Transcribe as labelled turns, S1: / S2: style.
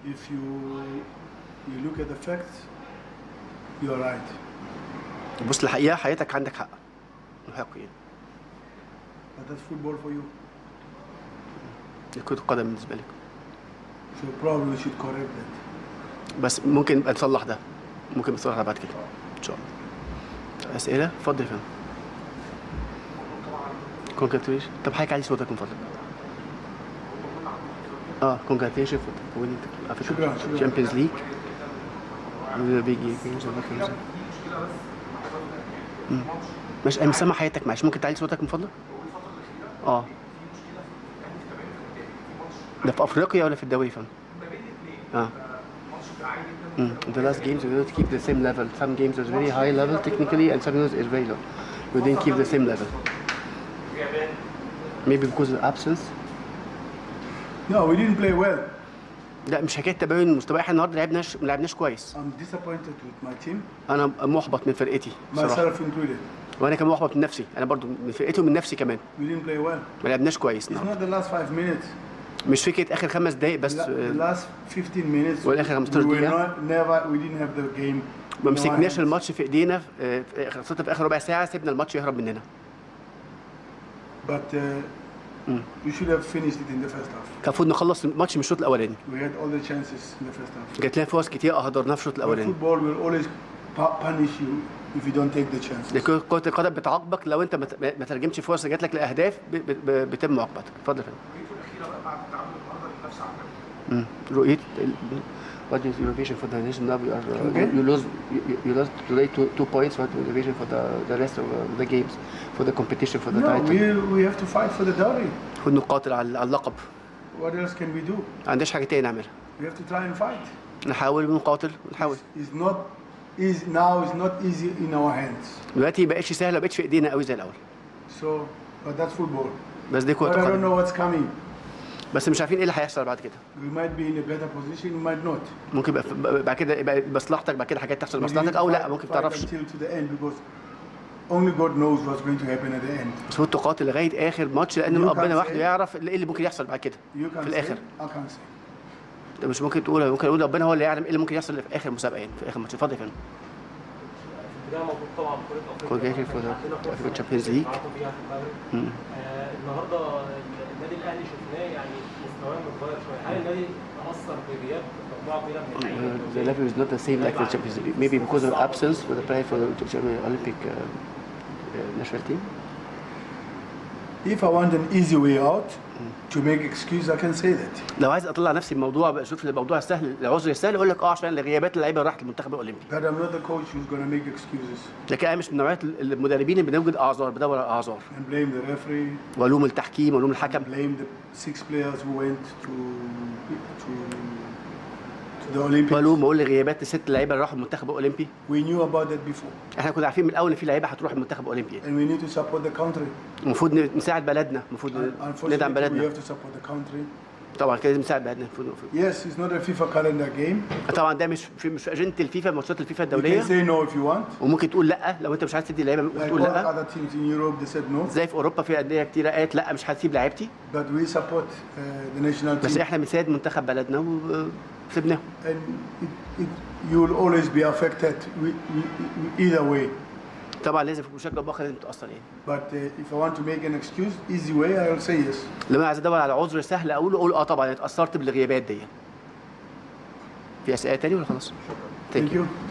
S1: if you you look at the facts, you're right.
S2: بص الحقيقه حياتك عندك حق محق يعني
S1: But that's football for you.
S2: دي كره القدم بالنسبه لك
S1: So probably we should correct that.
S2: بس ممكن نبقى نصلح ده ممكن نصلح ده بعد كده ان شاء الله اسئله اتفضل يا فندم كونجراتيشن طب حضرتك علي صوتك من فضلك اه كونجراتيشن فور وينينج
S1: شكراً، شكراً.
S2: تشامبيونز ليج بيج جيمز ماشي انا مش سامع حياتك معلش ممكن تعلي صوتك من فضلك اه ده في افريقيا ولا في الدوري يا فندم اه Mm. In the last games, we didn't keep the same level. Some games was very high level technically, and some games is very low. We didn't keep the same level. Maybe because of absence.
S1: No, we didn't play well.
S2: لا مش حكايه تباين المستوى احنا النهارده لعبناش ما لعبناش كويس.
S1: I'm disappointed with my team,
S2: انا محبط من فرقتي بصراحه
S1: myself included.
S2: وانا كمان محبط من نفسي انا برضو من فرقتي ومن نفسي كمان
S1: We didn't play well.
S2: ما لعبناش كويس
S1: It's
S2: النهارده
S1: not the last five minutes.
S2: مش فكره اخر خمس دقائق بس
S1: La-
S2: آه،
S1: the last 15 minutes.
S2: والآخر 15
S1: we were
S2: دقيقة.
S1: not, never. We didn't have the game.
S2: ما
S1: in our
S2: مسكناش
S1: hands.
S2: الماتش في ايدينا آه، في- خاصه في اخر ربع ساعه سيبنا الماتش يهرب مننا.
S1: But uh, we should have finished it in the first half.
S2: كان المفروض نخلص الماتش من الشوط الاولاني.
S1: We had all the chances in the first half.
S2: جات لنا فرص كتير اهدرناها في الشوط
S1: But
S2: الاولاني.
S1: football will always pu- punish you if you don't take the chances.
S2: لكن كرة القدم بتعاقبك لو انت ما ت- ما ترجمتش فرصه جات لك لاهداف ب- ب- ب- بيتم معاقبتك اتفضل يا فندم مم. رؤية ال- What is your vision for the nation now? You, are, uh,
S1: Okay.
S2: you lose you, you lost today two, two points. What is the vision for the, the rest of uh, the games, for the competition, for the
S1: No,
S2: title?
S1: we, we have to fight for the dowry.
S2: كنا نقاتل على على اللقب.
S1: What else can we do?
S2: ما عندناش حاجة تاني نعملها.
S1: We have to try and fight.
S2: نحاول ونقاتل ونحاول.
S1: It's not is now it's not easy in our hands.
S2: دلوقتي ما بقتش سهلة ما بقتش في ايدينا قوي زي الأول.
S1: So, but that's football.
S2: بس دي
S1: But
S2: كرة
S1: I don't
S2: القدم.
S1: know what's coming.
S2: بس مش عارفين ايه اللي هيحصل بعد كده.
S1: We might be in a better position, we might not.
S2: ممكن يبقى في- بعد كده يبقى مصلحتك بعد كده حاجات تحصل
S1: We need
S2: لمصلحتك
S1: to
S2: او لا
S1: fight-
S2: ممكن
S1: fight
S2: تعرفش.
S1: until to the end because only God knows what's going to happen at the end.
S2: بس المفروض تقاتل لغايه اخر ماتش لان
S1: You
S2: ربنا
S1: can
S2: وحده
S1: say-
S2: يعرف ايه اللي ممكن يحصل بعد كده
S1: You
S2: في
S1: can say,
S2: الاخر
S1: I can say.
S2: انت مش ممكن تقول ممكن اقول ربنا هو اللي يعلم ايه اللي ممكن يحصل في اخر مسابقه يعني في اخر ماتش اتفضل يا فندم
S3: ده موجود طبعا بطوله
S2: كويس
S3: افريقيا
S2: في
S3: عندنا فرصة
S2: أفريقيا Champions League.
S3: نلعبوا بيها في الدوري. آه، النهارده النادي الاهلي شفناه يعني مستواه متغير شويه هل النادي تاثر بغياب مجموعه كبيره من اللعيبه
S2: Uh, the level is not the same like the Champions League. Maybe because of absence for the play for the Olympic uh, uh, national team.
S1: If I want an easy way out to make excuse, I can say that.
S2: لو عايز اطلع نفسي من الموضوع بقى اشوف الموضوع سهل العذر السهل اقول لك اه عشان غيابات اللعيبه راحت المنتخب الاولمبي
S1: But I'm not the coach who's going to make excuses
S2: لكن انا مش من نوعيه المدربين اللي بنوجد اعذار بدور على اعذار
S1: and blame the referee,
S2: والوم التحكيم والوم الحكم
S1: blame the six players who went to to to the Olympics.
S2: والوم اقول غيابات الست لعيبه اللي راحوا المنتخب الاولمبي
S1: We knew about that before,
S2: احنا كنا عارفين من الاول ان في لعيبه هتروح المنتخب الاولمبي
S1: and we need to support the country.
S2: المفروض نساعد بلدنا المفروض ندعم
S1: Unfortunately, we
S2: بلدنا
S1: have to support the country.
S2: طبعا كده لازم نساعد بلدنا المفروض المفروض.
S1: Yes, it's not a FIFA calendar game.
S2: طبعا ده مش في مش في اجنده الفيفا ماتشات الفيفا
S1: You can
S2: الدوليه
S1: say no if you want.
S2: وممكن تقول لا لو انت مش عايز تدي لعيبه ممكن
S1: Like
S2: تقول
S1: all
S2: لا
S1: other teams in Europe, they said no.
S2: زي في اوروبا في انديه كتيره قالت لا مش هتسيب لعيبتي
S1: But we support uh, the national
S2: بس
S1: team.
S2: احنا بنساعد منتخب بلدنا وسيبناهم
S1: and it, it, you will always be affected we, we, we, either way.
S2: طبعا لازم في مشجع باخر انت اصلا يعني
S1: But uh, if I want to make an excuse, easy way, I will say yes.
S2: لو انا عايز ادور على عذر سهل اقول اقول اه طبعا اتاثرت بالغيابات دي في اسئله تاني ولا خلاص؟
S1: Thank you.